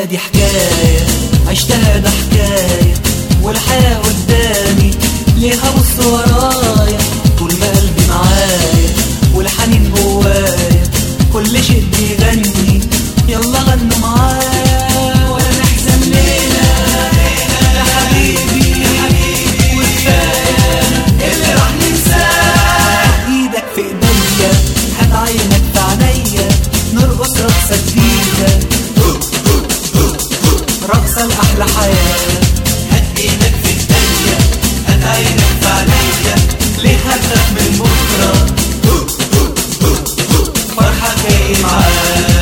دي حكاية عشتها ده حكاية والحياة قدامي ليها بص ورايا طول ما قلبي معايا والحنين جوايا كل شيء بيغني يلا غنوا معايا ولا نحزن ليلة يا حبيبي وكفاية اللي راح ننساه ايدك في ايديا هات عينك في عينيا نرقص رقصة جديدة رقصة لأحلى حياة هات ايدك في ايديا هات عينك في عينيا ليه هتخاف من بكرة فرحة جاي معاك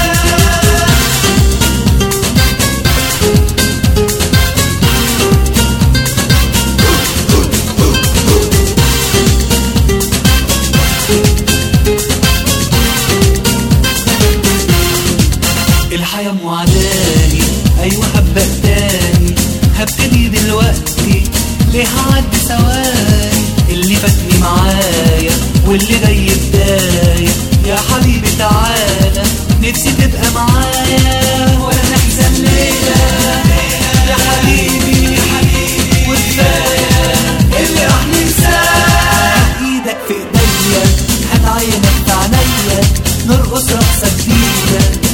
الحياة موعداني أيوة هبدأ تاني هبتدي دلوقتي ليه هعدي ثواني اللي فاتني معايا واللي جاي بداية يا حبيبي تعالى نفسي تبقى معايا ولا نحزن ليلة يا حبيبي وكفاية اللي راح ننساه ايدك في ايديا هات عينك في عينيا نرقص رقصة جديدة